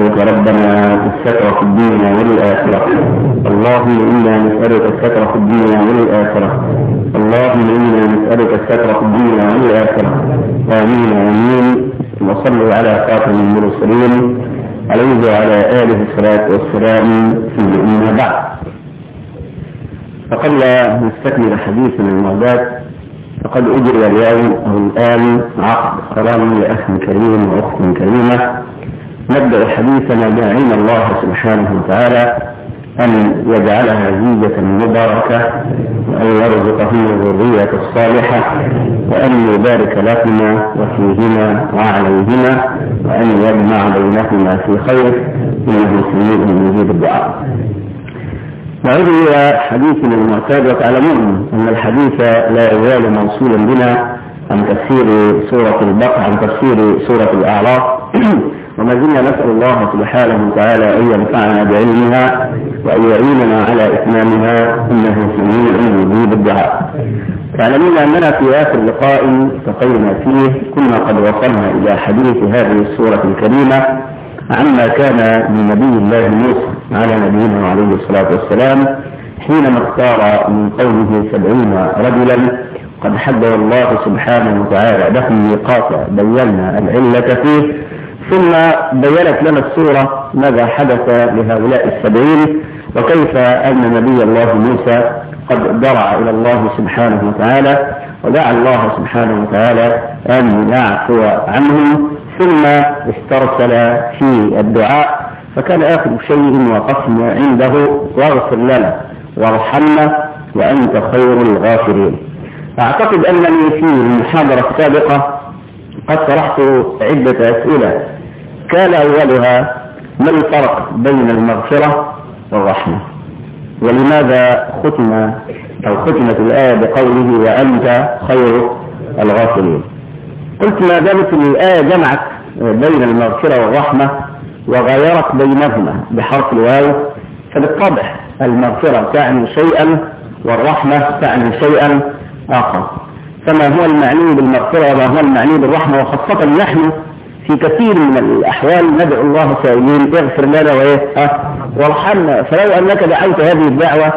نسألك ربنا الستر في الدنيا والآخرة اللهم إنا نسألك الستر في الدنيا والآخرة اللهم إنا نسألك الستر في الدنيا والآخرة آمين آمين وصلوا على خاتم المرسلين عليه وعلى آله الصلاة والسلام في أما بعد فقبل نستكمل حديثنا المعدات فقد أجري اليوم أو الآن عقد قرار لأخ كريم وأخت كريمة نبدأ حديثنا بعلم الله سبحانه وتعالى أن يجعلها زيجة مباركة وأن يرزقهن الذرية الصالحة وأن يبارك لهما وفيهما وعليهما وأن يجمع بينهما في خير إنه سميع مجيب الدعاء. نعود إلى حديثنا المعتاد وتعلمون أن الحديث لا يزال موصولا بنا عن تفسير سورة البقرة عن تفسير سورة الأعراف وما زلنا نسأل الله سبحانه وتعالى أن ينفعنا بعلمها وأن يعيننا على إتمامها إنه سميع مجيب الدعاء. تعلمون أننا في آخر لقاء التقينا فيه كنا قد وصلنا إلى حديث هذه السورة الكريمة عما كان من نبي الله موسى على نبينا عليه الصلاة والسلام حينما اختار من قومه سبعين رجلا قد حدد الله سبحانه وتعالى لهم ميقاتا بينا العلة فيه ثم بينت لنا السورة ماذا حدث لهؤلاء السبعين وكيف أن نبي الله موسى قد درع إلى الله سبحانه وتعالى ودعا الله سبحانه وتعالى أن يعفو عنهم ثم استرسل في الدعاء فكان آخر شيء وقفنا عنده واغفر لنا وارحمنا وأنت خير الغافرين أعتقد أنني في المحاضرة السابقة قد طرحت عدة أسئلة كان أولها ما الفرق بين المغفرة والرحمة ولماذا ختم أو ختمت الآية بقوله وأنت خير الغافلين قلت ما دامت الآية جمعت بين المغفرة والرحمة وغيرت بينهما بحرف الواو فبالطبع المغفرة تعني شيئا والرحمة تعني شيئا آخر فما هو المعني بالمغفرة وما هو المعني بالرحمة وخاصة نحن في كثير من الأحوال ندعو الله سائلين اغفر لنا وإيه أه وارحمنا فلو أنك دعوت هذه الدعوة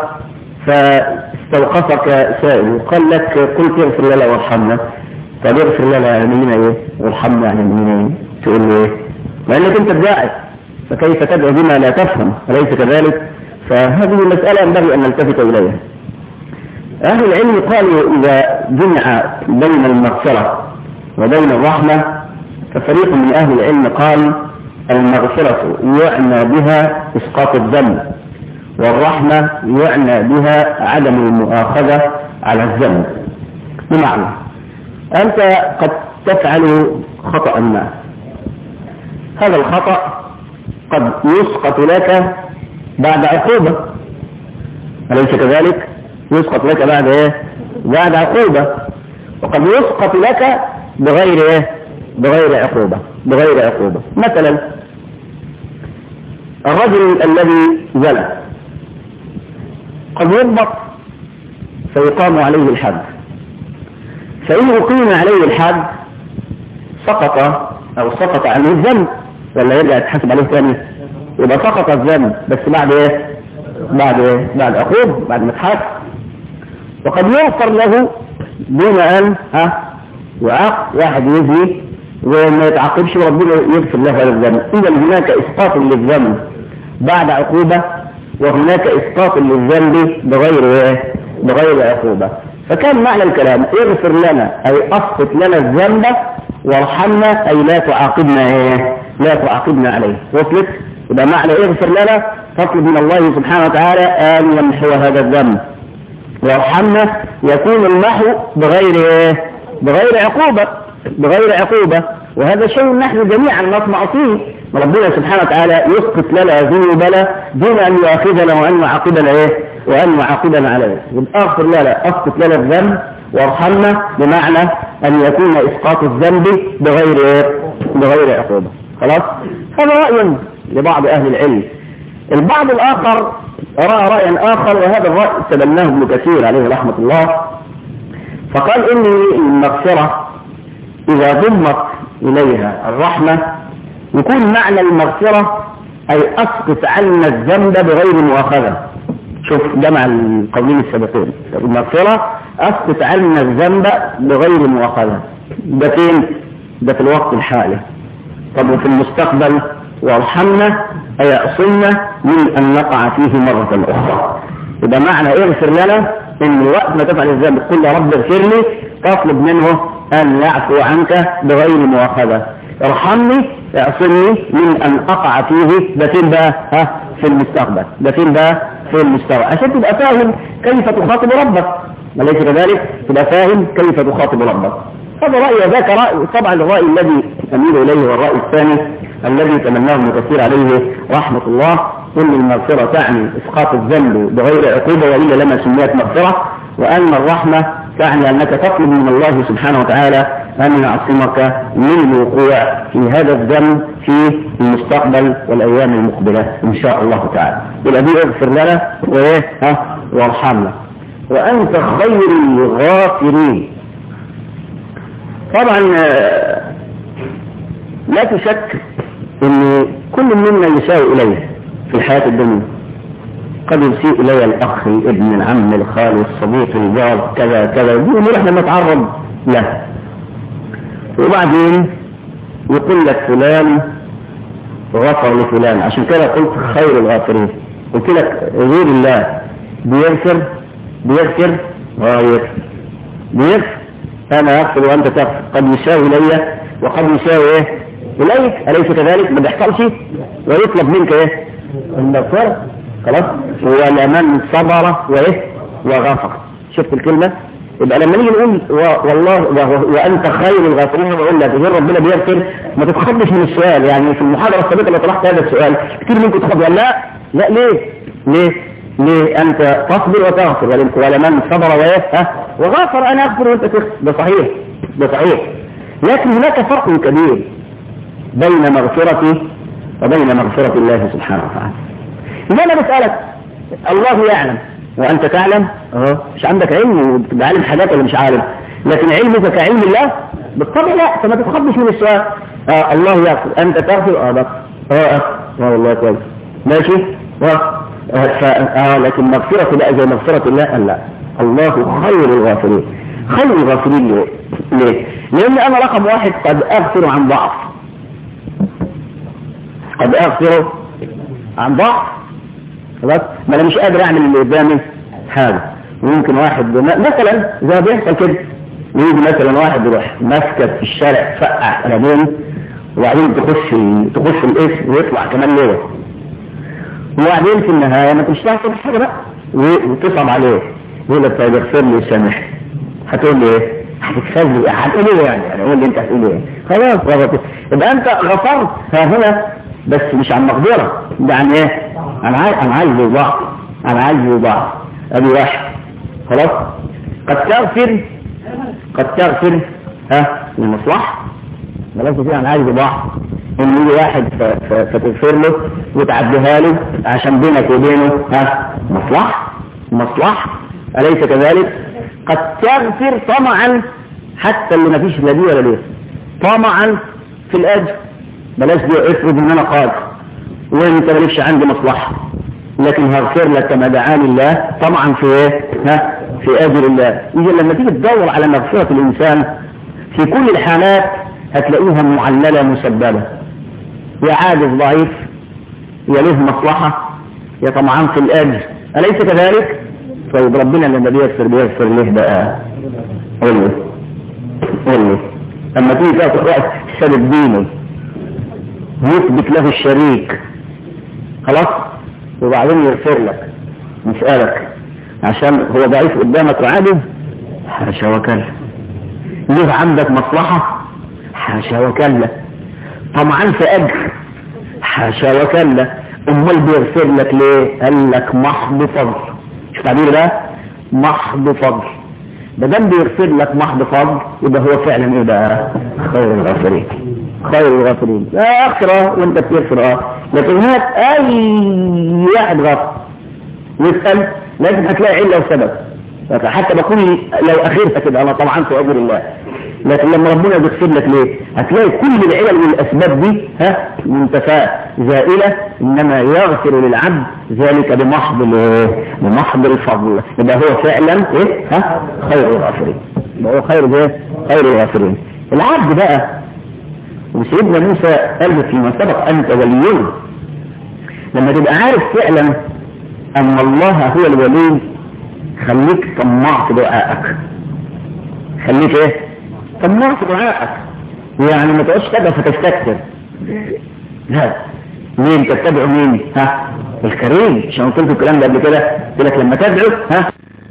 فاستوقفك سائل وقال لك قلت اغفر لنا وارحمنا طب اغفر لنا يعني ايه وارحمنا يعني ايه تقول له ايه لأنك أنت الداعي فكيف تدعو بما لا تفهم أليس كذلك فهذه مسألة ينبغي أن نلتفت إليها أهل العلم قالوا إذا جمع بين المغفرة وبين الرحمة ففريق من أهل العلم قال المغفرة يعنى بها إسقاط الذنب والرحمة يعنى بها عدم المؤاخذة على الذنب بمعنى أنت قد تفعل خطأ ما هذا الخطأ قد يسقط لك بعد عقوبة أليس كذلك يسقط لك بعد ايه بعد عقوبة وقد يسقط لك بغير ايه بغير عقوبة بغير عقوبة مثلا الرجل الذي زنى قد يضبط فيقام عليه الحد فإن أقيم عليه الحد سقط أو سقط عنه الذنب ولا يرجع يتحاسب عليه ثاني يبقى سقط الذنب بس بعد ايه بعد ايه بعد عقوبة بعد ما اتحاسب وقد يغفر له دون ان ها يعاق واحد يزني وما يتعاقبش وربنا يغفر له هذا الذنب اذا هناك اسقاط للذنب بعد عقوبة وهناك اسقاط للذنب بغير ايه بغير عقوبة فكان معنى الكلام اغفر لنا اي اسقط لنا الذنب وارحمنا اي لا تعاقبنا ايه لا تعاقبنا عليه وصلت يبقى معنى اغفر لنا تطلب من الله سبحانه وتعالى ان يمحو هذا الذنب وارحمنا يكون المحو بغير ايه بغير عقوبة بغير عقوبة وهذا شيء نحن جميعا نطمع فيه ربنا سبحانه وتعالى يسقط لنا ذنوبنا دون ان يؤاخذنا وان يعاقبنا ايه وان يعاقبنا عليه يبقى اغفر لنا اسقط لنا الذنب وارحمنا بمعنى ان يكون اسقاط الذنب بغير ايه بغير عقوبة خلاص هذا رأي لبعض اهل العلم البعض الاخر رأى رأيا آخر وهذا الرأي استدلناه ابن كثير عليه رحمة الله فقال إن المغفرة إذا ضمت إليها الرحمة يكون معنى المغفرة أي أسقط عنا الذنب بغير مؤاخذة شوف جمع القولين السابقين المغفرة أسقط عنا الذنب بغير مؤاخذة ده فين؟ ده في الوقت الحالي طب وفي المستقبل وارحمنا أي أعصمنا من أن نقع فيه مرة أخرى يبقى معنى اغفر لنا ان وقت ما تفعل الذنب تقول يا رب اغفر لي تطلب منه ان يعفو عنك بغير مؤاخذة ارحمني اعصمني من ان اقع فيه ده فين بقى ها في المستقبل ده فين بقى في المستقبل عشان تبقى فاهم كيف تخاطب ربك وليس كذلك تبقى فاهم كيف تخاطب ربك هذا رأي وذاك رأي طبعا الرأي الذي أميل إليه والرأي الثاني الذي تمناه ابن كثير عليه رحمة الله أن المغفرة تعني إسقاط الذنب بغير عقوبة وإلا لما سميت مغفرة وأن الرحمة تعني أنك تطلب من الله سبحانه وتعالى أن يعصمك من الوقوع في هذا الذنب في المستقبل والأيام المقبلة إن شاء الله تعالى يبقى دي اغفر لنا وإيه ها وارحمنا وأنت خير الغافرين طبعا لا تشك ان كل منا يساء اليه في الحياة الدنيا قد يسيء الي الاخ ابن العم الخال الصديق الجار كذا كذا يقول احنا نتعرض له وبعدين يقول لك فلان غفر لفلان عشان كده قلت خير الغافرين قلت لك غير الله بيغفر بيغفر غير بيغفر انا اغفر وانت تغفر قد يساوي الي وقد يساوي ايه اليك اليس كذلك ما بيحصلش ويطلب منك ايه المغفرة خلاص ولمن صبر وايه وغفر شفت الكلمة يبقى لما نيجي نقول والله وانت خير الغافرين بقول لك غير ربنا بيغفر ما تتخضش من السؤال يعني في المحاضرة السابقة اللي طرحت هذا السؤال كتير منكم تخض لا لا ليه ليه ليه انت تصبر وتغفر ولمن صبر وايه ها وغفر انا اغفر وانت تغفر ده صحيح ده صحيح لكن هناك فرق كبير بين مغفرتي وبين مغفرة الله سبحانه وتعالى إذا أنا بسألك الله يعلم وأنت تعلم أه مش عندك علم وبتبقى عالم حاجات ولا مش عالم لكن علمك كعلم الله بالطبع لا فما تتخضش من السؤال آه الله يغفر أنت تغفر اه بغفر اه اه والله كويس ماشي اه آه لكن مغفرة لا زي مغفرة الله لا الله خير الغافرين خير الغافرين ليه؟ ليه؟ لأن أنا رقم واحد قد أغفر عن ضعف قد أغفر عن ضعف خلاص ما أنا مش قادر أعمل اللي قدامي حاجة ويمكن واحد مثلا زي بيحصل كده يجي مثلا واحد يروح ماسكك في الشارع فقع رابون وبعدين تخش تخش الاسم ويطلع كمان ليه وبعدين في النهاية ما تمش تعرف حاجة بقى وتصعب عليه يقول لك طيب اغفر لي وسامح هتقول لي ايه؟ هتكسب لي هتقول ايه يعني؟ يعني قول لي انت هتقول ايه؟ خلاص غلط يبقى انت غفرت ها هنا بس مش عن مقدرة ده عن ايه؟ عن عايز عن عايز وضعف عن عايز وضعف ادي واحد خلاص؟ قد تغفر قد تغفر ها للمصلحة بلاش فيه عن عايز وضعف ان يجي واحد فتغفر له وتعديها له عشان بينك وبينه ها مصلحة مصلحة أليس كذلك قد تغفر طمعا حتى اللي ما فيش لا دي ولا دي طمعا في الأجر بلاش دي افرض ان انا قادر وانت مالكش عندي مصلحة لكن هغفر لك كما دعاني الله طمعا في ايه ها في اجر الله اذا لما تيجي تدور على مغفرة الانسان في كل الحالات هتلاقيها معللة مسببة يا عاجز ضعيف يا له مصلحة يا طمعان في الأجر أليس كذلك؟ طيب ربنا لما بيغفر بيغفر ليه بقى؟ قول لي قول لي لما تيجي تاخد واحد سبب دينه يثبت له الشريك خلاص وبعدين يغفر لك نسألك عشان هو ضعيف قدامك وعاجز حاشا وكلا ليه عندك مصلحة حاشا وكلا طمعان في أجر حاشا وكلا امال بيغفر لك ليه قال لك محض فضل شوف تعبير ده محض فضل ما دام بيغفر لك محض فضل يبقى هو فعلا ايه بقى خير الغافرين خير الغافرين لا اخرى وانت بتغفر اه لكن هناك اي واحد غفر يسأل لازم هتلاقي علة وسبب حتى بقول لو اخرت كده انا طبعا في اجر الله لكن لما ربنا يغفر لك ليه هتلاقي كل العلل والاسباب دي ها منتفاه زائله انما يغفر للعبد ذلك بمحض الايه بمحض الفضل يبقى هو فعلا ايه ها خير الغافرين يبقى هو خير ايه خير الغافرين العبد بقى وسيدنا موسى قال فيما سبق انت وليون لما تبقى عارف فعلا ان الله هو الولي خليك طماع في دعائك خليك ايه طماع في دعائك يعني ما تقعدش تدعو فتستكثر لا مين تتبعوا مين ها الكريم عشان قلت لكم الكلام ده قبل كده قلت لك لما تدعو ها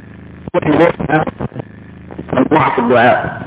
طماع في الدعاء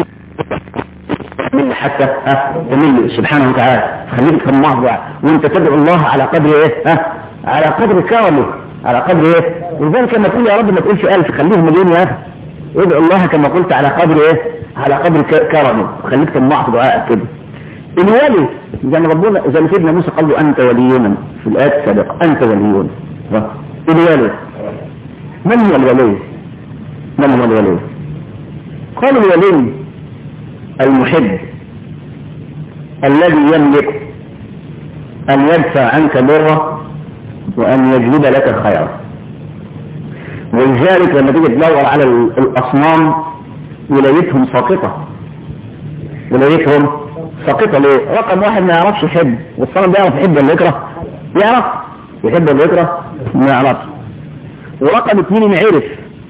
من حتى ها تمل سبحانه وتعالى خليك طماع في الدعاء وانت تدعو الله على قدر ايه ها على قدر كرمه على قدر ايه ولذلك لما تقول يا رب ما تقولش ألف خليه مليون يا اخي ادعو الله كما قلت على قدر ايه على قدر كرمه خليك طماع في دعائك كده الولي زي ما ربنا زي ما سيدنا موسى قال له انت ولينا في الايات السابقه انت ولينا الولي من هو الولي من هو الولي قال الولي المحب الذي يملك ان يدفع عنك ضره وأن يجلب لك الخير ولذلك لما تيجي تدور على الأصنام ولايتهم ساقطة ولايتهم ساقطة ليه؟ رقم واحد ما يعرفش يحب والصنم بيعرف يحب ولا يكره؟ يعرف يحب ولا يكره؟ ما يعرفش ورقم اثنين يعرف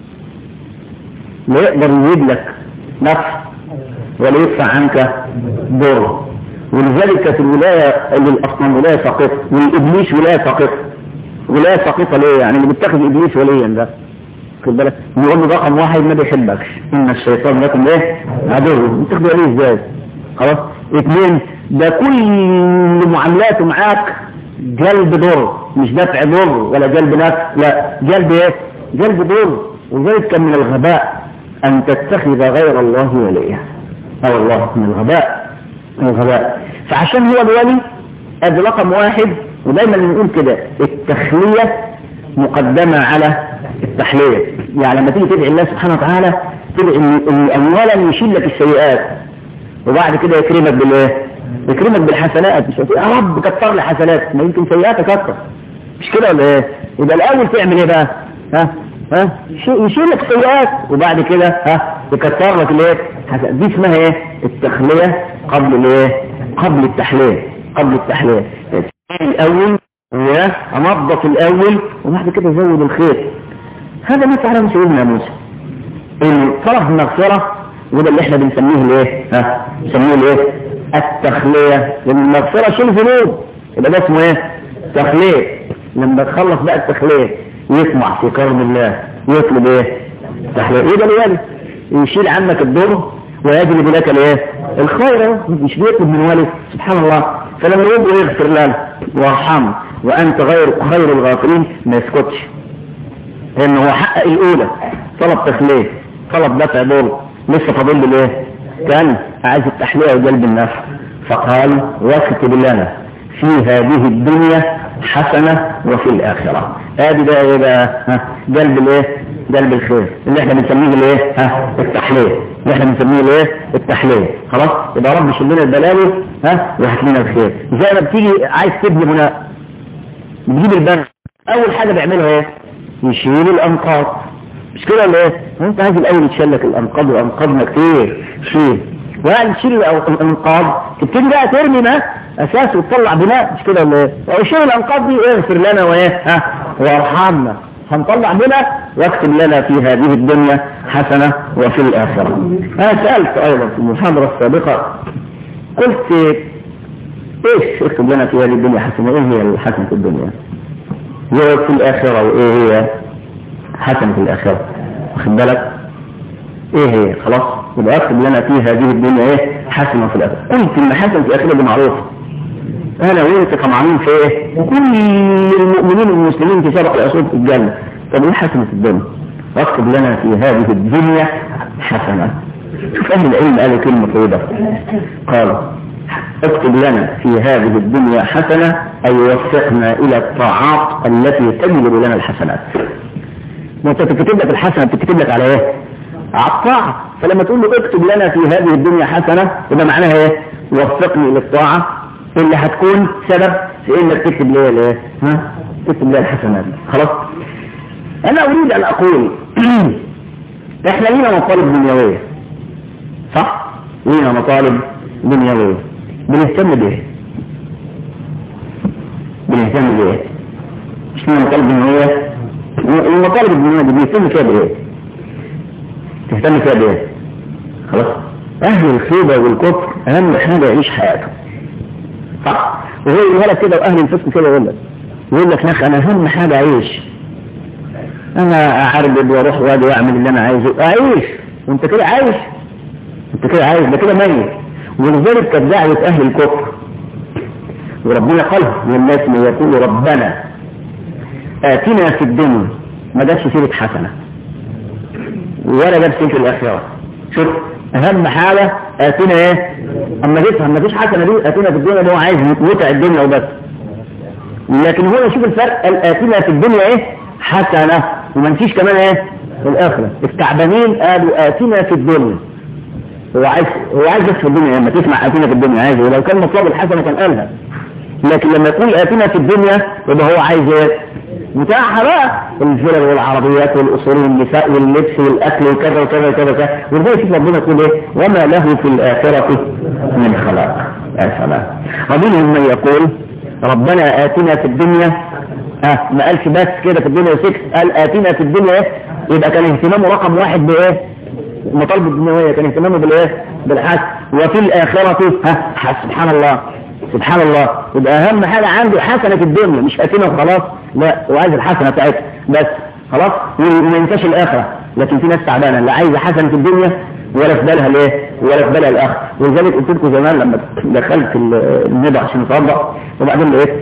لا يقدر يجيب لك نفع ولا يدفع عنك ضر ولذلك كانت الولاية للأصنام ولاية ساقطة والإبليس ولاية ساقطة ولاية ساقطة ليه يعني اللي بيتخذ إبليس وليا ده خد بالك نقول له رقم واحد ما بيحبكش إن الشيطان لكم إيه عدو بتاخد وليه إزاي خلاص اثنين ده كل معاملاته معاك جلب ضر مش دفع ضر ولا جلب نفع لا جلب ايه جلب ضر وذلك كان من الغباء ان تتخذ غير الله وليا اه والله من الغباء من الغباء فعشان هو الولي ادي رقم واحد ودايما نقول كده التخلية مقدمة على التحلية يعني لما تيجي تدعي الله سبحانه وتعالى تدعي ان اولا يشيل لك السيئات وبعد كده يكرمك بالايه يكرمك بالحسنات مش يا رب كتر لي حسنات ما يمكن سيئاتك اكتر مش كده ولا ايه يبقى الاول تعمل ايه بقى ها ها يشيل لك سيئات وبعد كده ها يكتر لك الايه دي اسمها ايه التخلية قبل الايه قبل التحلية قبل التحلية الاول انظف الاول وبعد كده زود الخير هذا ما فعله سيدنا موسى طلب المغفرة وده اللي احنا بنسميه الايه ها بنسميه الايه التخلية لان المغفرة شيل ذنوب يبقى ده اسمه ايه تخلية لما تخلص بقى التخلية يسمع في كرم الله يطلب ايه تخلية ايه ده الوالد يشيل عنك الضر ويجلب لك الايه الخير مش بيطلب من والد سبحان الله فلما يبقى يغفر له وارحمه وانت غير خير الغافرين ما يسكتش لان هو حقق الاولى طلب تخليه طلب دفع ضر لسه فاضل له ايه كان عايز التحليه وجلب النفع فقال واكتب لنا في هذه الدنيا حسنة وفي الآخرة ادي بقى ايه بقى ها جلب الايه جلب الخير اللي احنا بنسميه الايه ها التحليه اللي احنا بنسميه الايه التحليه خلاص يبقى رب شيل لنا البلاوي ها وهات لنا الخير زي ما بتيجي عايز تبني بناء بتجيب البناء اول حاجه بيعملها ايه يشيل الانقاض مش كده ولا ايه انت عايز الاول تشيل لك الانقاض وانقاضنا كتير شيل وبعد تشيل الانقاض تبتدي بقى ترمي ما اساس وتطلع بناء مش كده ولا ايه وشيل الانقاض دي اغفر لنا وايه ها وارحمنا هنطلع بناء واكتب لنا في هذه الدنيا حسنة وفي الآخرة أنا سألت أيضا في المحاضرة السابقة قلت إيش اكتب لنا في هذه الدنيا حسنة إيه هي الحسنة في الدنيا وفي الآخرة وإيه هي حسنة في الآخرة واخد بالك إيه هي خلاص يبقى اكتب لنا في هذه الدنيا إيه حسنة في الآخرة قلت إن حسنة في الآخرة دي معروفة انا وانت طمعانين في ايه كل المؤمنين والمسلمين في سبق الاسود في الجنة طب ايه حسنة في الدنيا واكتب لنا في هذه الدنيا حسنة شوف اهل العلم قالوا كلمة طيبة قالوا اكتب لنا في هذه الدنيا حسنة اي وفقنا الى الطاعات التي تجلب لنا الحسنات وانت تكتب لك الحسنة بتكتب لك على ايه على الطاعة فلما تقول له اكتب لنا في هذه الدنيا حسنة يبقى معناها ايه وفقني للطاعة اللي هتكون سبب في انك تكتب لي الايه ها تكتب لي الحسنات خلاص انا اريد ان اقول احنا لينا مطالب دنيوية صح لينا مطالب دنيوية بنهتم بايه بنهتم بايه مش لينا مطالب دنيوية المطالب الدنيوية دي بنهتم فيها بايه تهتم فيها بايه خلاص اهل الخيبة والكفر اهم حاجة يعيش حياته صح وهو يقولها لك كده واهل الفسق كده يقول لك يقول لك يا اخي انا اهم حاجة اعيش انا اعربد واروح واجي واعمل اللي انا عايزه اعيش وانت كده عايش انت كده عايش ده كده ميت ولذلك كانت دعوة اهل الكفر وربنا قال للناس من يقول ربنا اتنا في الدنيا ما جابش سيرة حسنة ولا جاب سيرة الاخرة شوف اهم حاجة اتنا ايه اما تفهم ما فيش حسنة دي اتنا في الدنيا ده هو عايز متع الدنيا وبس لكن هو يشوف الفرق قال اتنا في الدنيا ايه حسنة وما نسيش كمان ايه في الاخرة التعبانين قالوا اتنا في الدنيا هو عايز هو عايز بس في الدنيا لما تسمع اتنا في الدنيا عايز ولو كان مطلب الحسنة كان قالها لكن لما يقول اتنا في الدنيا يبقى هو عايز ايه متاحة بقى الفلل والعربيات والأصول والنساء واللبس والأكل وكذا وكذا وكذا وكذا ولذلك شوف ربنا يقول إيه وما له في الآخرة من خلاق يا سلام ومنهم من يقول ربنا آتنا في الدنيا آه ما قالش بس كده في الدنيا وسكت قال آتنا في الدنيا إيه يبقى كان اهتمامه رقم واحد بإيه المطالب الدنيوية كان اهتمامه بالإيه بالحس وفي الآخرة ها سبحان الله سبحان الله يبقى اهم حاجة عنده حسنة في الدنيا مش اتنا وخلاص لا وعايز الحسنة بتاعتها بس خلاص وما ينساش الاخرة لكن في ناس تعبانة لا عايزة حسنة في الدنيا ولا في بالها الايه ولا في بالها الاخر ولذلك قلت لكم زمان لما دخلت النبع عشان اطبق وبعدين لقيت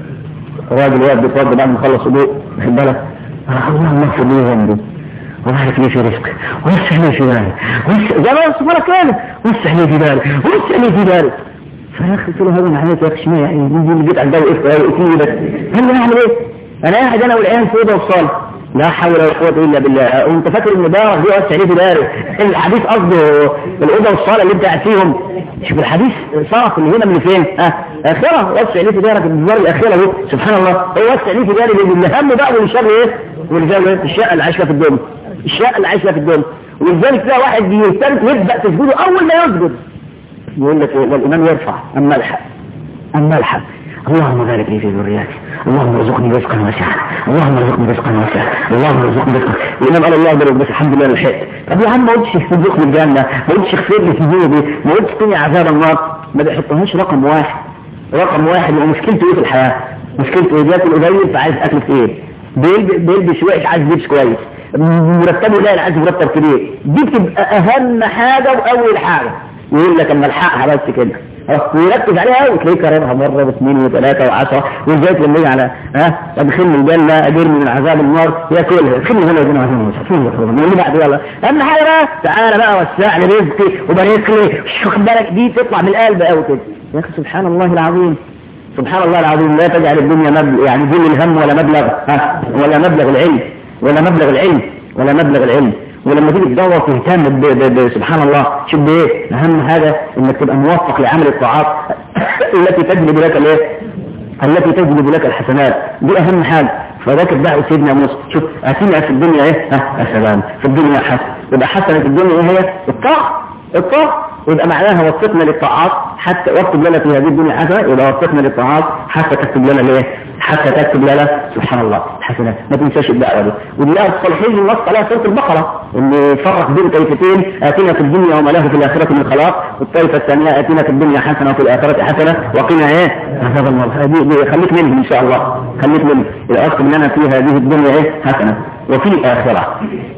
راجل واقف بيتوضى بعد ما خلص وضوء واخد بالك اللهم اغفر لي ذنبي وبارك لي في رزقك ووسع لي في بالك زي ما وصف كده وسع لي في بالك وسع لي في بالك فانا قلت له هذا معناته يا اخي يعني دي اللي جيت عند وقفت وقفتني بس قال لي اعمل ايه انا قاعد انا والعيال في اوضه وصال لا حول ولا قوه الا بالله وانت فاكر ان ده دي وسع ليه في داري الحديث قصده الاوضه والصاله اللي انت قاعد فيهم شوف الحديث صرف اللي هنا من فين ها اخره وسع ليه في دارك الدار الاخيره اهو سبحان الله هو وسع ليه في داري اللي هم بقى والشر ايه والرجال ايه الشقه اللي عايشه في الدنيا الشقه اللي عايشه في الدنيا ولذلك تلاقي واحد بيهتم يبدا تسجده اول ما يسجد يقول لك والإمام يرفع أما الحق أما الحق اللهم بارك لي في ذرياتي اللهم ارزقني رزقا واسعا اللهم ارزقني رزقا واسعا اللهم ارزقني رزقا الامام قال الله يبارك بس الحمد لله لحقت طب يا عم ما قلتش ارزقني الجنه ما قلتش اغفر لي في ذنوبي ما قلتش قني عذاب النار ما بيحطهاش رقم واحد رقم واحد ومشكلته ايه في الحياه مشكلته ايه بياكل قليل فعايز اكل كتير بيلبس وحش عايز لبس كويس مرتبه قليل عايز مرتب كبير دي بتبقى اهم حاجه واول حاجه يقول لك اما الحقها بس كده ويركز عليها قوي تلاقيه كررها مره واثنين وثلاثه وعشره وازاي لما يجي على ها ادخلني الجنه اجرني من عذاب النار ياكلها ادخلني هنا يجينا عذاب النار شوف يقول لي بعد يلا اهم حاجه بقى تعالى بقى وسع لي رزقي وبارك لي مش واخد بالك دي تطلع من القلب قوي كده يا اخي سبحان الله العظيم سبحان الله العظيم لا تجعل الدنيا مبلغ يعني دين الهم ولا مبلغ ها ولا مبلغ العلم ولا مبلغ العلم ولا مبلغ العلم ولما تيجي تدور تهتم سبحان الله شوف بايه اهم حاجه انك تبقى موفق لعمل الطاعات التي تجلب لك الايه التي تجلب لك الحسنات دي اهم حاجه فذاك الدعوة سيدنا موسى شوف اتينا في الدنيا ايه ها يا سلام في الدنيا حسن يبقى حسنة في الدنيا ايه هي الطاعة الطاعة يبقى معناها وفقنا للطاعات حتى واكتب لنا في هذه الدنيا حسنة يبقى وفقنا للطاعات حتى تكتب لنا ليه حتى تكتب لنا سبحان الله حسنات ما تنساش الدعوة دي ودي الصالحين النص عليها سورة البقرة اللي فرق بين طائفتين اتينا في الدنيا وما له في الآخرة من خلاق والطائفة الثانية اتينا في الدنيا حسنة وفي الآخرة حسنة وقنا ايه عذاب النار دي خليك منهم ان شاء الله خليك منهم الاصل لنا في هذه الدنيا ايه حسنة وفي الآخرة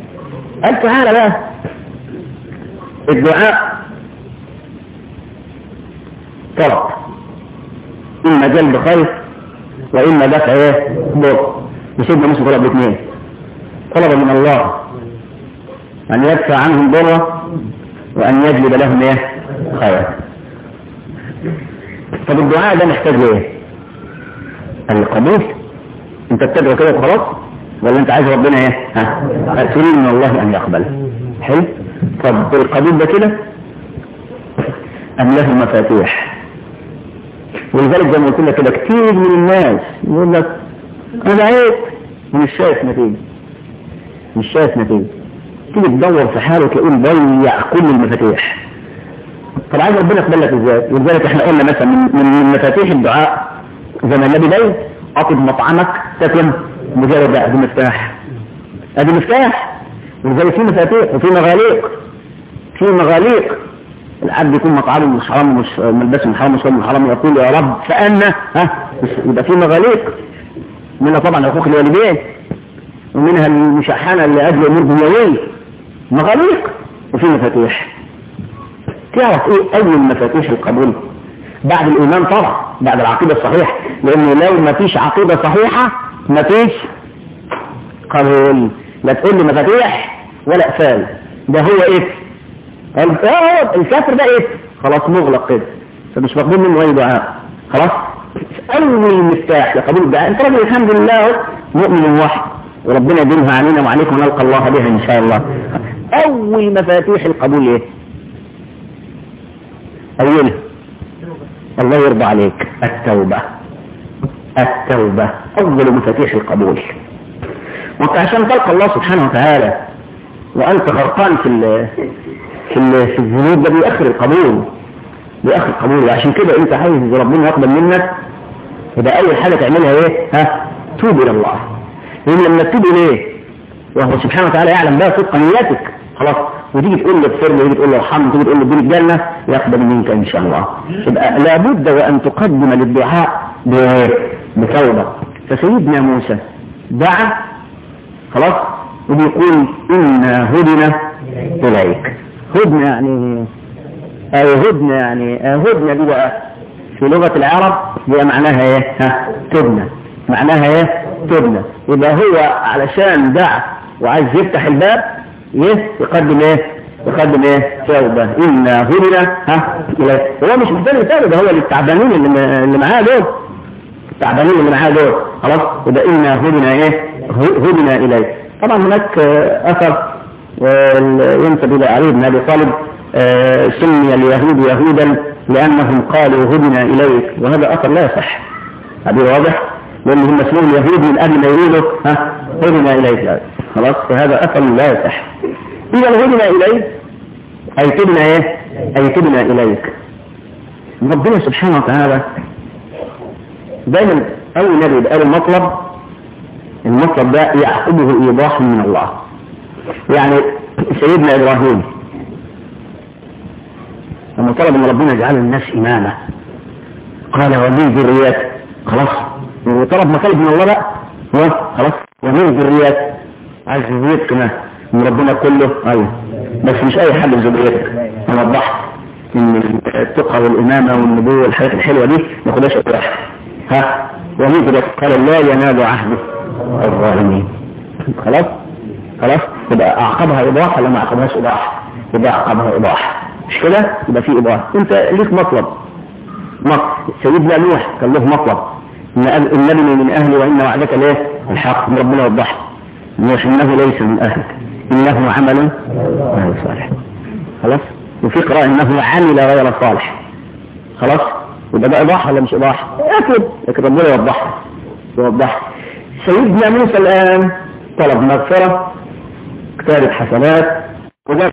قال تعالى بقى الدعاء طلب إما جلب خير وإما دفع ايه ضر وسيدنا موسى طلب الاثنين طلب من الله أن يدفع عنهم ضرا وأن يجلب لهم ايه خير طب الدعاء ده محتاج ايه القبول انت بتدعو كده خلاص ولا انت عايز ربنا ايه ها تريد من الله ان يقبل حلو طب القبول ده كده أم له مفاتيح ولذلك زي ما قلت لك كده كتير من الناس يقول لك أنا دعيت ومش شايف نتيجة مش شايف نتيجة تيجي تدور في حاله تلاقيه ضيع كل المفاتيح طب عايز ربنا يقبل لك ازاي ولذلك احنا قلنا مثلا من, من مفاتيح الدعاء زي ما النبي قال اطب مطعمك تكن مجرد بقى ادي مفتاح ادي مفتاح ولذلك في مفاتيح وفي مغاليق في مغاليق العبد يكون مطعمه مش حرام مش ملبسه من حرام مش من حرام يقول يا رب فأنا ها يبقى في مغاليق منها طبعا حقوق الوالدين ومنها المشحنة اللي أجل أمور دنيوية مغاليق وفي مفاتيح تعرف ايه اول مفاتيح القبول بعد الايمان طبعا بعد العقيدة الصحيحة لانه لو ما فيش عقيدة صحيحة ما فيش قبول لا تقول لي مفاتيح ولا اقفال ده هو ايه اه الكافر ده ايه خلاص مغلق كده فمش مقبول منه اي دعاء خلاص اول مفتاح لقبول الدعاء انت راجل الحمد لله مؤمن واحد وربنا يديمها علينا وعليكم نلقى الله بها ان شاء الله اول مفاتيح القبول ايه أولها الله يرضى عليك التوبة التوبة أول مفاتيح القبول وانت عشان تلقى الله سبحانه وتعالى وأنت غرقان في ال في ال في الذنوب ده بيأخر القبول بيأخر القبول وعشان كده أنت عايز ربنا يقبل منك يبقى أول حاجة تعملها إيه؟ ها؟ توب إلى الله لأن لما تتوب إليه وهو سبحانه وتعالى يعلم بقى صدق نيتك خلاص وتيجي تقول له اغفر لي وتيجي تقول له ارحمني وتيجي تقول له اديني الجنه يقبل منك ان شاء الله يبقى لابد وان تقدم للدعاء بتوبه فسيدنا موسى دعا خلاص وبيقول انا هدنا اليك هدنا يعني اي هدنا يعني هدنا دي بقى في لغه العرب هي معناها ايه ها تبنى معناها ايه تبنى يبقى هو علشان دعا وعايز يفتح الباب ايه يقدم ايه يقدم ايه توبة إنا هدنا ها إليه هو مش محتاج توبة ده هو للتعبانين اللي, اللي معاه دول التعبانين اللي معاه دول خلاص يبقى إنا هدنا ايه هدنا إليه طبعا هناك أثر ينسب إلى علي بن أبي طالب سمي اليهود يهودا لأنهم قالوا هدنا إليك وهذا أثر لا يصح هذه واضح لأن هم اسمهم اليهود من قبل ما يقولوا ها هدنا إليك خلاص فهذا أثر لا يصح إذا هدنا إليك أي تبنا إيه أي تبنا إليك ربنا سبحانه وتعالى دايما أول نبي بقال المطلب المطلب ده يعقبه إيضاح من الله يعني سيدنا إبراهيم لما طلب ان ربنا يجعل الناس إمامة قال ومن ذريته خلاص وطلب مطالب من الله بقى هو خلاص ومن ذريته عايز ذريتك كمان من ربنا كله ايوه بس مش اي حد في ذريتك انا وضحت ان التقى والامامه والنبوه والحاجات الحلوه دي ما خدهاش اطراح ها ومن ذريتك قال لا ينال عهد الظالمين خلاص خلاص يبقى اعقبها ايضاح ولا ما اعقبهاش ايضاح يبقى اعقبها ايضاح مش كده يبقى في ايضاح انت ليك مطلب مطلب سيدنا نوح كان له مطلب ان النبي من اهلي وان وعدك ليه الحق من ربنا وضح نوح انه ليس من اهلك انه عمل غير صالح خلاص وفي قراءة انه عمل غير صالح خلاص يبقى ده ايضاح ولا مش ايضاح اكيد لكن ربنا يوضحها يوضحها سيدنا موسى الان طلب مغفرة كتابة حسنات وده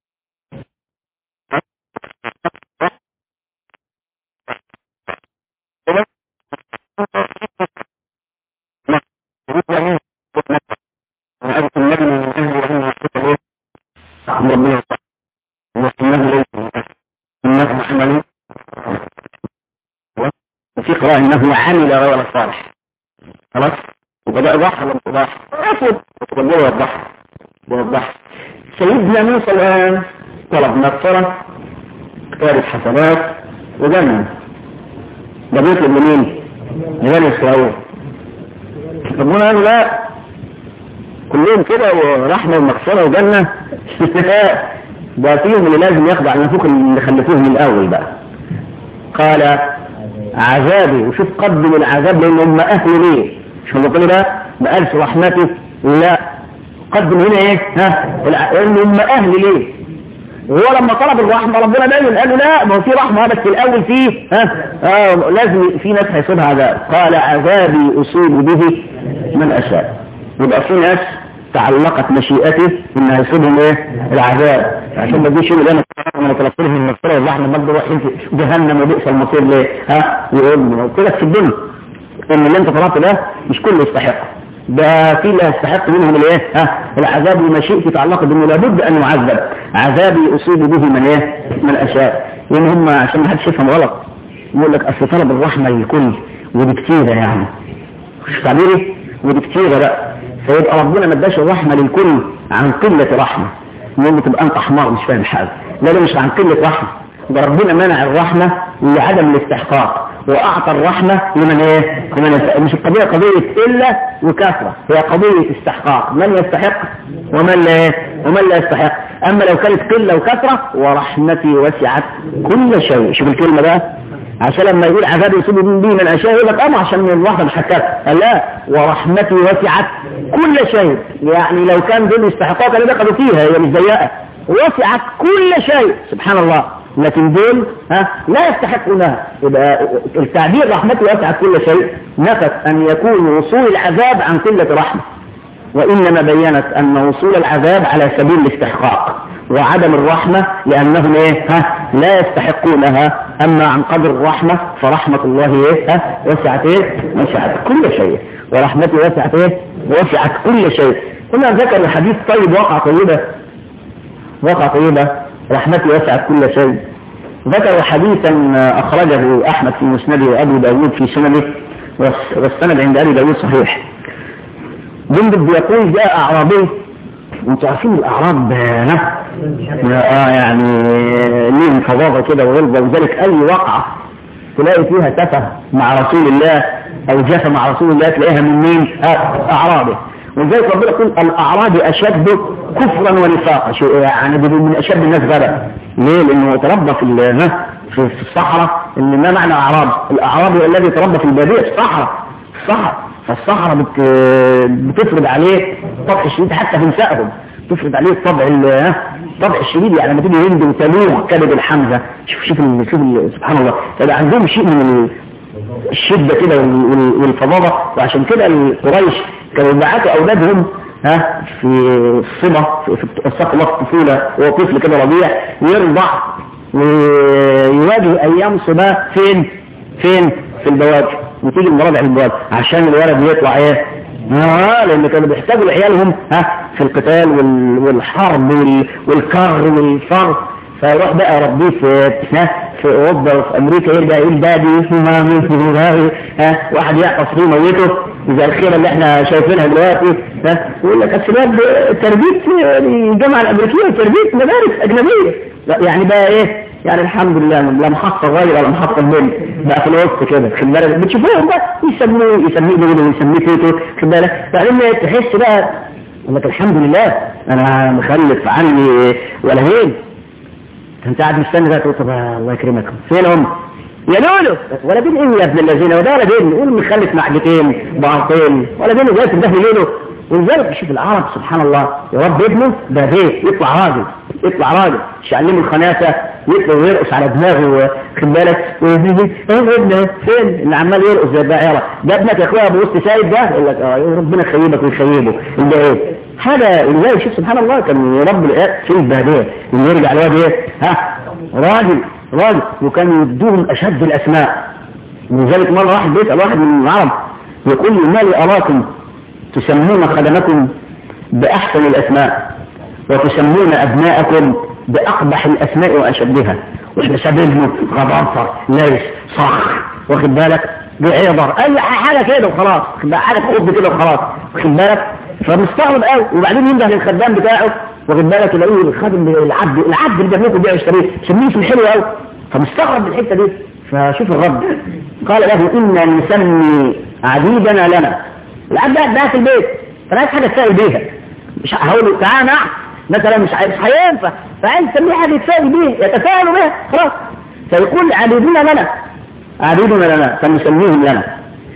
وفي قراءة انه عمل غير صالح خلاص وبدأ ايضاح ولا مش ايضاح اكيد ربنا يوضح يوضح سيدنا موسى الان طلب مغفرة كتابة حسنات وجنة ده بيطلب لمين؟ لبني اسرائيل ربنا قال لا كلهم كده ورحمة ومغفرة وجنة ده فيهم اللي لازم يخضع لنفوق اللي خلفوه من الاول بقى قال عذابي وشوف قدم العذاب لان هم اهل ليه مش هم بيقولوا ده ما قالش رحمته لا قدم هنا ايه ها لان هم اهل ليه وهو لما طلب الرحمة ربنا بين قال له لا ما هو في رحمة بس الأول فيه ها آه لازم في ناس هيصيبها عذاب قال عذابي أصيب به من أشاء يبقى في ناس تعلقت مشيئته ان هيصيبهم ايه العذاب عشان ما تجيش يقول انا انا طلبت لهم المغفره والرحمه ما رايحين في جهنم وبئس المصير ليه ها يقول قلت لك في الدنيا ان اللي انت طلبته ده مش كله يستحق ده في اللي يستحق منهم الايه ها العذاب ومشيئتي تعلقت بانه لابد ان يعذب عذابي اصيب به من ايه من اشياء لان هم عشان ما حدش يفهم غلط يقول لك اصل طلب الرحمه للكل ودي كتيره يعني مش تعبيري ودي كتيره بقى فيبقى ربنا ما اداش الرحمه للكل عن قله رحمه يقول تبقى انت حمار مش فاهم حاجه لا ده مش عن قله رحمه ده ربنا منع الرحمه لعدم الاستحقاق واعطى الرحمة لمن ايه لمن مش القضية قضية الا وكثرة هي قضية استحقاق من يستحق ومن لا ومن لا يستحق اما لو كانت قلة وكثرة ورحمتي وسعت كل شيء شوف الكلمة بقى عشان لما يقول عذاب يصيب به من اشياء يقول لك اه عشان الواحدة مش قال لا ورحمتي وسعت كل شيء يعني لو كان دول يستحقوها كانوا دخلوا فيها هي مش ضيقة وسعت كل شيء سبحان الله لكن دول ها لا يستحقونها يبقى التعبير رحمته وسعت كل شيء نفت أن يكون وصول العذاب عن قلة رحمة وإنما بينت أن وصول العذاب على سبيل الاستحقاق وعدم الرحمة لأنهم إيه ها لا يستحقونها أما عن قدر الرحمة فرحمة الله إيه ها وسعت إيه وسعت كل شيء ورحمته وسعت إيه وسعت كل شيء هنا ذكر الحديث طيب وقع طيبة وقع طيبة رحمتي وسعت كل شيء ذكر حديثا أخرجه أحمد في مسنده وأبو داود في سننه والسند عند أبي داود صحيح جندب بيقول جاء أعرابي انتوا عارفين الأعراب آه يعني ليهم فظاظة كده وغلظة وذلك أي وقعة تلاقي فيها تفه مع رسول الله أو جافة مع رسول الله تلاقيها من مين؟ آه أعرابه ولذلك ربنا يقول الأعراب أشد كفرا ونفاقا يعني من أشد الناس غدا ليه؟ لأنه تربى في في الصحراء اللي ما معنى أعراب الأعرابي الذي تربى في البادية الصحراء الصحراء فالصحراء بت... بتفرض عليه طبع الشديد حتى في نسائهم تفرض عليه الطبع الطبع الشديد يعني لما تيجي هند وتلوغ كبد الحمزة شوف شوف ال... شوف ال... سبحان الله فبقى عندهم شيء من الشدة كده والفظاظة وعشان كده قريش كانوا يبعتوا أولادهم ها في الصبا في الصقلة الطفولة وهو طفل كده رضيع يرضع ويواجه أيام صباه فين فين في البواجه وتيجي المراضع في البواجه عشان الولد يطلع ايه اه لان كانوا بيحتاجوا لعيالهم ها في القتال وال... والحرب وال... والكر والفر فيروح بقى يربيه في في اوروبا وفي امريكا يرجع يقول دادي اسمه ها واحد يعطس فيه موته زي الخيره اللي احنا شايفينها دلوقتي ها يقول لك الشباب تربيه الجامعه الامريكيه تربيه مدارس اجنبيه يعني بقى ايه يعني الحمد لله لا محطة غير ولا محطة بنت بقى في الوسط كده خد بالك بتشوفوهم بقى يسموه يسميه بنت ويسميه تيتو خد بالك بعدين تحس بقى يقول لك الحمد لله انا مخلف عني ولدين انت قاعد مستني بقى تقول طب الله يكرمك فين هم يا لولو ولدين ايه يا ابن الذين وده ولدين قول مخلف معجتين بعضين ولدين جاي تنبهني لولو ولذلك شوف العرب سبحان الله يا رب ابنه ده بيت يطلع راجل يطلع راجل مش يعلمه الخناسة يطلع ويرقص على دماغه خد بالك ايه ابنه فين اللي عمال يرقص زي الدائرة ده ابنك يا اخويا ابو وسط سايب ده يقول لك اه ربنا يخيبك ويخيبه اللي ايه هذا لذلك شوف سبحان الله كان رب في البهديه اللي يرجع الواد ايه ها راجل راجل وكانوا يدوهم اشد الاسماء ولذلك مرة واحد بيسأل واحد من العرب يقول لي ما لي اراكم تسمون خدمكم بأحسن الأسماء وتسمون أبناءكم بأقبح الأسماء وأشدها وإحنا سبيلنا غضنفر ليس صخر واخد بالك بعيضر أي حاجة كده وخلاص حاجة تخض كده وخلاص واخد بالك فمستغرب قوي وبعدين ينده للخدام بتاعه واخد بالك تلاقيه الخادم العبد العبد اللي بيعمله بيع يشتريه سميه اسم حلو قوي فمستغرب من الحته دي فشوف الرب قال له إنا نسمي عبيدنا لنا العبد قاعد بقى في البيت فانا عايز حاجه تساوي بيها مش هقول له تعالى نعم مثلا مش مش هينفع فعايز تسميه حاجه يتساوي بيها يتفاعلوا بها خلاص فيقول عبيدنا لنا عبيدنا لنا فنسميهم لنا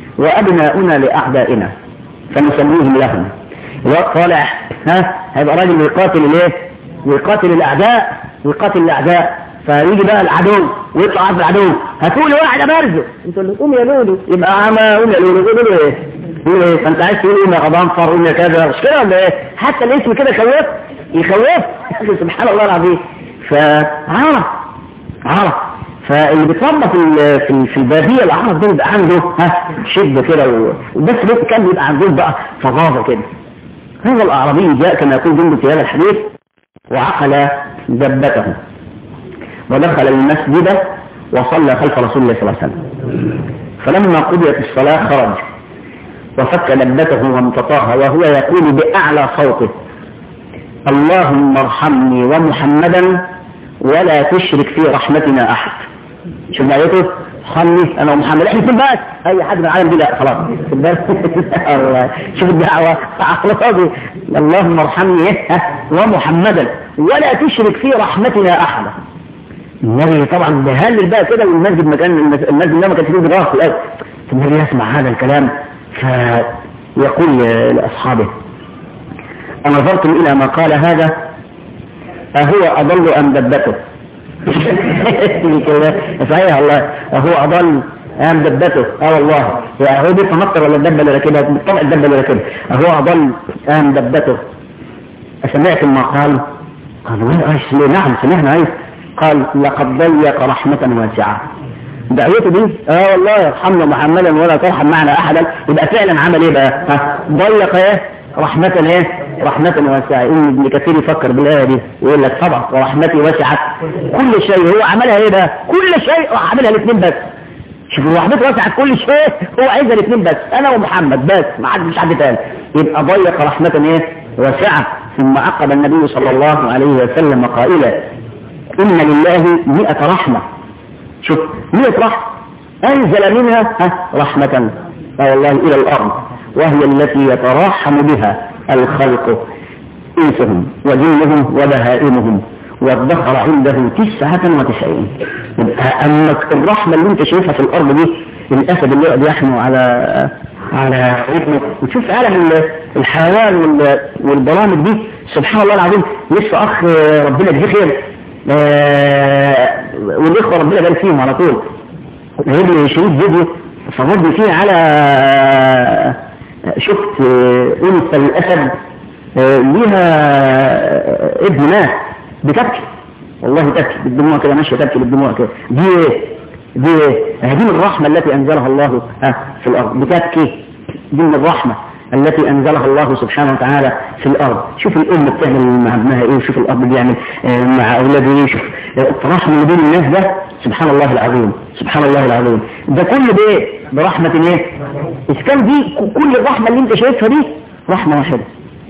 وابناؤنا لاعدائنا فنسميهم لهم وطالع ها هيبقى راجل يقاتل الايه يقاتل الاعداء ويقاتل الاعداء فيجي بقى العدو ويطلع عارف العدو هتقول واحد ابارزه انت اللي قوم يا لولو يبقى عما قوم يا لولو قول له ايه قول ايه فانت عايز تقول قوم يا غضنفر قوم يا كذا مش كده ولا ايه حتى الاسم كده يخوف يخوف سبحان الله العظيم فعرف عرف فاللي بيتربى في ال- في ال- في الباديه العرب ده بيبقى عنده ها شده كده و- وبس بس كان بيبقى عندهم بقى فظاظه كده هذا الاعرابي جاء كما يقول جند في هذا الحديث وعقل دبته ودخل المسجد وصلى خلف رسول الله صلى الله عليه وسلم فلما قضيت الصلاة خرج وفك لبته وامتطاها وهو يقول بأعلى صوته اللهم ارحمني ومحمدا ولا تشرك في رحمتنا أحد شوف آيته ارحمني أنا ومحمد احنا في الباس أي حد من العالم دي لا خلاص في الباس الله شوف الدعوة على اللهم ارحمني إيه؟ ومحمدا ولا تشرك في رحمتنا أحدا النبي طبعا بهلل بقى كده والمسجد مكان المسجد ده ما كانش فيه جدار في الاول النبي يسمع هذا الكلام فيقول لاصحابه انظرتم الى ما قال هذا اهو اضل ام دبته صحيح الله اهو اضل ام دبته اه والله هو دي تمطر ولا الدبه اللي راكبها طبعا الدبه اللي راكبها اهو اضل ام دبته أسمعتم ما قال قالوا ايش نعم سمعنا ايش قال لقد ضيق رحمة واسعة دعوته دي اه والله يرحمنا محمدا ولا ترحم معنا احدا يبقى فعلا عمل ايه بقى ها ضيق ايه رحمة ايه رحمة واسعة ان ابن كثير يفكر بالايه دي ويقول لك طبعا ورحمتي وسعت كل شيء هو عملها ايه بقى كل شيء راح عاملها الاثنين بس شوف رحمته وسعت كل شيء هو عايزها الاثنين بس انا ومحمد بس ما حد مش حد تاني يبقى ضيق رحمة ايه واسعة ثم عقب النبي صلى الله عليه وسلم قائلا إن لله مئة رحمة شوف مئة رحمة أنزل منها ها رحمة آه والله إلى الأرض وهي التي يتراحم بها الخلق إنسهم وجنهم وبهائمهم وادخر عنده تسعة وتسعين أما الرحمة اللي انت شايفها في الأرض دي الأسد اللي يقعد يحمو على على ابنه وتشوف عالم الحيوان والبرامج دي سبحان الله العظيم لسه أخ ربنا يجزيه خير آه والاخوه ربنا يبارك فيهم على طول جايب لي شريط فيديو فرد فيه على شفت انثى الاسد آه ليها ابن مات بتبكي والله تبكي بالدموع كده ماشيه تبكي بالدموع كده دي ايه دي ايه هذه من الرحمه التي انزلها الله في الارض بتبكي دي من الرحمه التي أنزلها الله سبحانه وتعالى في الأرض شوف الأم بتعمل مع ابنها إيه وشوف الأب بيعمل مع أولاده إيه شوف التراحم اللي بين الناس ده سبحان الله العظيم سبحان الله العظيم ده كل بإيه برحمة إيه إذا كان دي كل الرحمة اللي أنت شايفها دي رحمة واحدة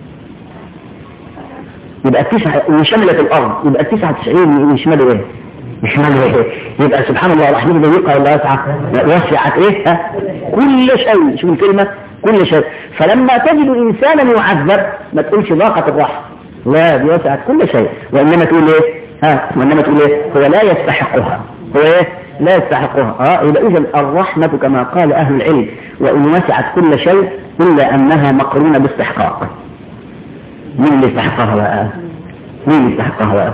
يبقى التسعة وشملت الأرض يبقى التسعة وتسعين يشملوا إيه يشملوا إيه يبقى سبحان الله رحمته ضيقة ولا واسعة وسعت إيه ها كل شيء شوف الكلمة كل شيء فلما تجد إنسانا يعذب ما تقولش ضاقة الرحمة لا دي وسعت كل شيء وإنما تقول إيه ها وإنما تقول إيه هو لا يستحقها هو إيه لا يستحقها اه يبقى إذا الرحمة كما قال أهل العلم وإن وسعت كل شيء إلا أنها مقرونة باستحقاق مين اللي يستحقها بقى مين اللي يستحقها بقى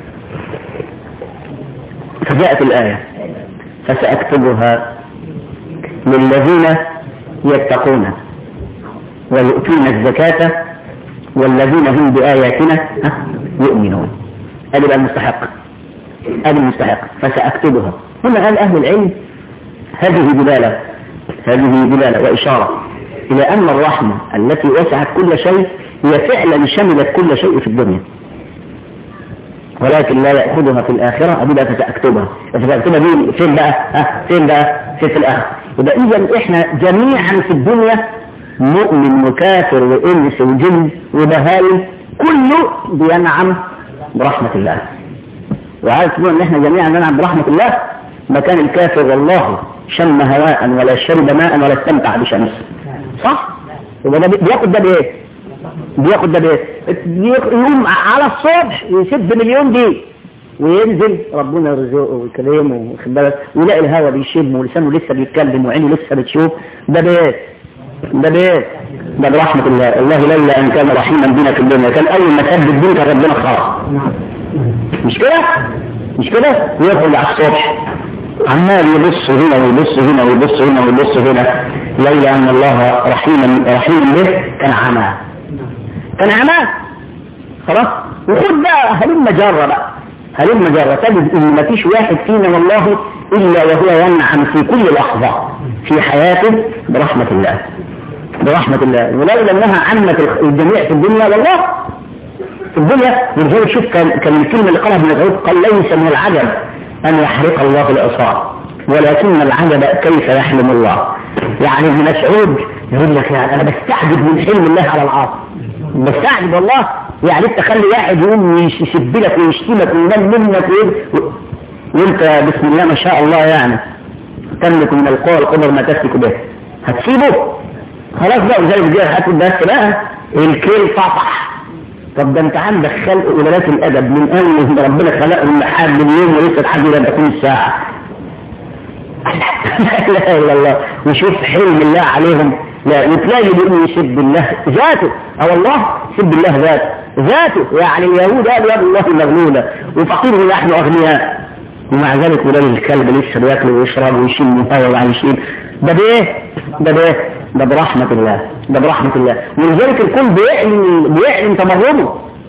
فجاءت الآية فسأكتبها للذين يتقون ويؤتون الزكاة والذين هم بآياتنا يؤمنون هذا بقى المستحق هذا المستحق فسأكتبها هنا قال أهل العلم هذه دلالة هذه دلالة وإشارة إلى أن الرحمة التي وسعت كل شيء هي فعلا شملت كل شيء في الدنيا ولكن لا يأخذها في الآخرة أبدا فسأكتبها فسأكتبها دي فين بقى ها فين بقى في, في الآخرة يبقى إذا إحنا جميعا في الدنيا مؤمن وكافر وإنس وجن وبهائم كله بينعم برحمة الله وعايز تقول إن إحنا جميعا ننعم برحمة الله مكان الكافر والله شم هواء ولا شرب ماء ولا استمتع بشمس صح؟ يبقى ده بياخد ده بإيه؟ بياخد ده بإيه؟ يقوم على الصبح يسب مليون دي وينزل ربنا يرزقه ويكلمه واخد بالك ويلاقي الهوا بيشم ولسانه لسه بيتكلم وعينه لسه بتشوف ده بيت ده بيت ده برحمة الله الله لولا أن كان رحيما بنا في الدنيا كان أول ما سد الدين كان ربنا خاص مش كده مش كده ويدخل على الصبح عمال يبص هنا ويبص هنا ويبص هنا ويبص هنا لولا ان الله رحيم رحيم به كان عماه كان عماه خلاص وخد بقى هلم جرة بقى هلم جرة تجد ان ما فيش واحد فينا والله الا وهو ينعم في كل لحظة في حياته برحمة الله برحمة الله ولولا انها عمت الجميع في الدنيا والله في الدنيا ولذلك شوف كان كان الكلمة اللي قالها ابن مسعود قال ليس من العجب ان يحرق الله العصاة ولكن العجب كيف يحلم الله يعني ابن مسعود يقول لك يعني انا بستعجب من حلم الله على العاصي بستعجب والله يعني انت خلي واحد يقوم يسب لك ويشتمك وينام منك و... وانت بسم الله ما شاء الله يعني تملك من القوى القدر ما تسلك به هتسيبه خلاص بقى وزي كده هات بس بقى الكيل طفح طب ده انت عندك خلق ولادات الادب من اول ما ربنا خلقهم لحد اليوم ولسه لحد لما تكون الساعه لا اله الا الله وشوف حلم الله عليهم لا وتلاقي بيقول يسب الله ذاته اه والله سب الله ذاته ذاته يعني اليهود قالوا يد الله مغلوله وفقير نحن اغنياء ومع ذلك ولاد الكلب لسه بياكل ويشرب ويشم هوا وعايشين ده بايه؟ ده بايه؟ ده برحمة الله ده برحمة الله ولذلك الكل بيعلن بيعلن تمرده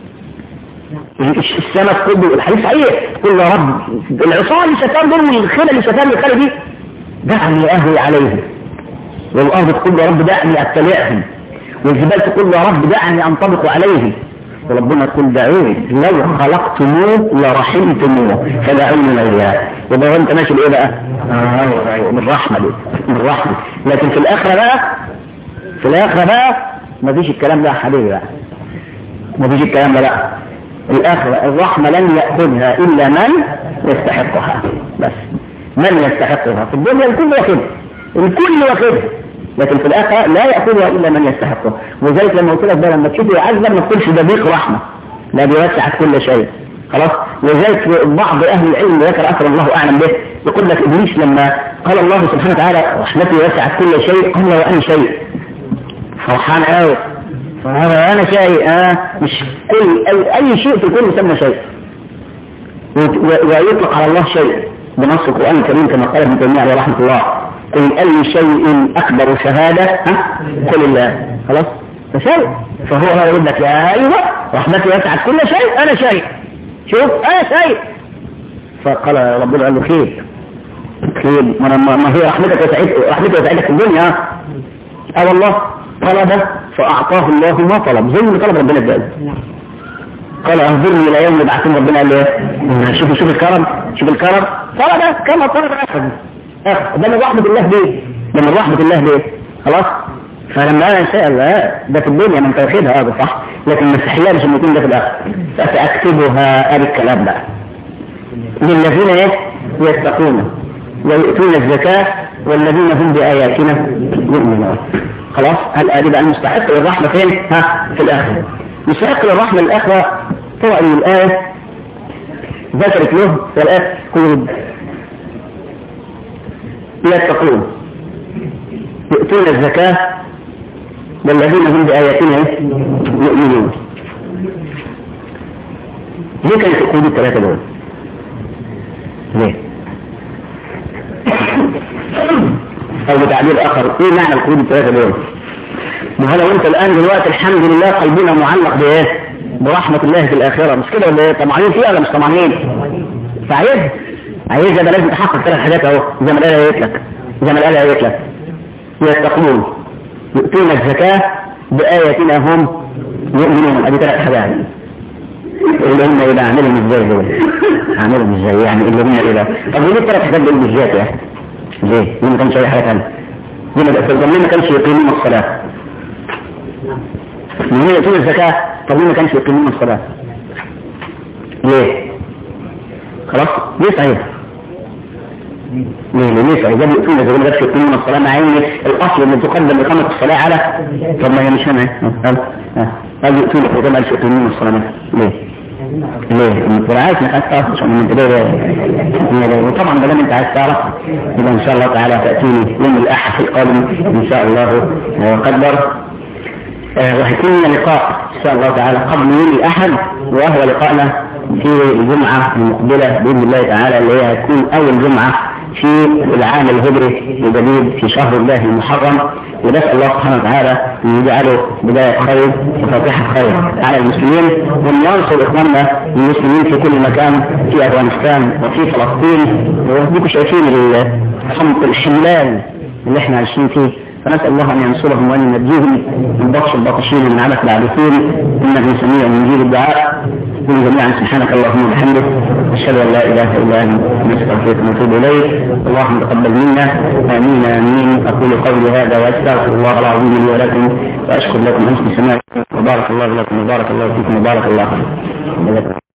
السمك كله الحديث صحيح كل يا رب العصاه اللي شتان دول والخيل اللي شتان الخيل دي دعني اهوي عليهم والارض تقول يا رب دعني ابتلعهم والجبال تقول يا رب دعني انطبق عليهم وربنا يقول دعوني لو خلقتموه لرحمتموه فدعوني اياه يبقى انت ماشي بايه بقى؟ آه أيوة من رحمه دي من رحمه لكن في الاخره بقى في الاخره بقى ما فيش الكلام ده يا حبيبي بقى ما فيش الكلام ده بقى الاخره الرحمه لن ياخذها الا من يستحقها بس من يستحقها في الدنيا الكل واخدها الكل واخدها لكن في الآخرة لا يأخذها إلا من يستحقه وذلك لما قلت لك ده لما تشوفه يعذب ما تقولش ده ضيق رحمة لا بيوسع كل شيء خلاص وذلك بعض أهل العلم ذكر أثر الله أعلم به يقول لك إبليس لما قال الله سبحانه وتعالى رحمتي وسعت كل شيء قال وأنا شيء فرحان قوي فهذا أنا شيء آه مش كل أي, أي شيء في الكون يسمى شيء ويطلق على الله شيء بنص القرآن الكريم كما قال ابن تيمية عليه رحمة الله قل أي شيء أكبر شهادة ها؟ قل الله خلاص فشيء فهو هذا يقول لك يا أيوة رحمتي وسعت كل شيء أنا شيء شوف أنا شيء فقال ربنا قال له خير خير ما, ما هي رحمتك وسعت رحمتك وسعتك في الدنيا اه والله طلب فأعطاه الله ما طلب زي ما طلب ربنا الجائزة قال أنظرني إلى يوم يبعثون ربنا قال له شوف شوف الكرم شوف الكرم طلب كما طلب أخذ ده من رحمة الله ليه ده من رحمة الله ليه خلاص فلما انا ان شاء الله ده في الدنيا من توحيدها هذا صح لكن المسيحية مش يكون ده في الاخر فساكتبها ادي الكلام بقى للذين ايه يتقون ويؤتون الزكاة والذين هم بآياتنا يؤمنون خلاص هل ادي بقى المستحق للرحمة فين ها في الاخر مستحق للرحمة الاخرة طبعا الآية ذكرت له والآية قيود يتقون يؤتون الزكاة والذين هم بآياتنا يؤمنون ليه كانت القيود الثلاثة دول؟ ليه؟ أو بتعبير آخر إيه معنى القيود الثلاثة دول؟ ما هو لو أنت الآن دلوقتي الحمد لله قلبنا معلق بإيه؟ برحمة الله في الآخرة مش كده ولا إيه؟ طمعانين فيها ولا مش طمعانين؟ فعايز عايزها ده لازم تحقق ثلاث حاجات اهو زي ما الآية قالت لك زي ما الآية قالت لك يتقون يؤتون الزكاة بآياتنا هم يؤمنون ادي ثلاث حاجات اللي هم ايه اعملهم ازاي دول اعملهم ازاي يعني اللي هم ايه ده طب ليه الثلاث حاجات دول بالذات يا ليه؟ ليه ما كانش اي حاجه ثانيه؟ ليه ما ليه ما كانش يقيمون الصلاه؟ ليه يؤتون الزكاه طب ليه ما كانش يقيمون الصلاه؟ ليه؟ خلاص ليه صحيح ليه ليه صحيح ده بيقول لك ما يقيمون الصلاه مع ان الاصل ان تقدم اقامه الصلاه على طب ما هي مش هنا قال يقول لك وده ما يقيمون الصلاه ليه ليه؟ انت عايز نحس عشان من كده وطبعا ما دام انت عايز تعرف يبقى ان شاء الله تعالى تاتيني يوم الاحد القادم ان شاء الله وقدر آه وهيكون لنا لقاء ان شاء الله تعالى قبل يوم الاحد وهو لقاءنا في الجمعة المقبلة بإذن الله تعالى اللي هي هتكون أول جمعة في العام الهجري الجديد في شهر الله المحرم ونسأل الله سبحانه وتعالى أن يجعله بداية خير وفاتحة خير على المسلمين وأن ينصر إخواننا المسلمين في كل مكان في أفغانستان وفي فلسطين وأنتم شايفين الحمق الحملان اللي احنا عايشين فيه فنسأل الله أن ينصرهم وأن ينجيهم من بطش البطشين من عبث العابثين إنه سميع مجيب الدعاء قل جميعا سبحانك اللهم وبحمدك أشهد أن لا إله إلا أنت نستغفرك ونتوب إليك اللهم تقبل منا آمين آمين أقول قولي هذا وأستغفر الله العظيم لي ولكم وأشكر لكم حسن سماعكم وبارك الله لكم وبارك الله فيكم وبارك الله فيكم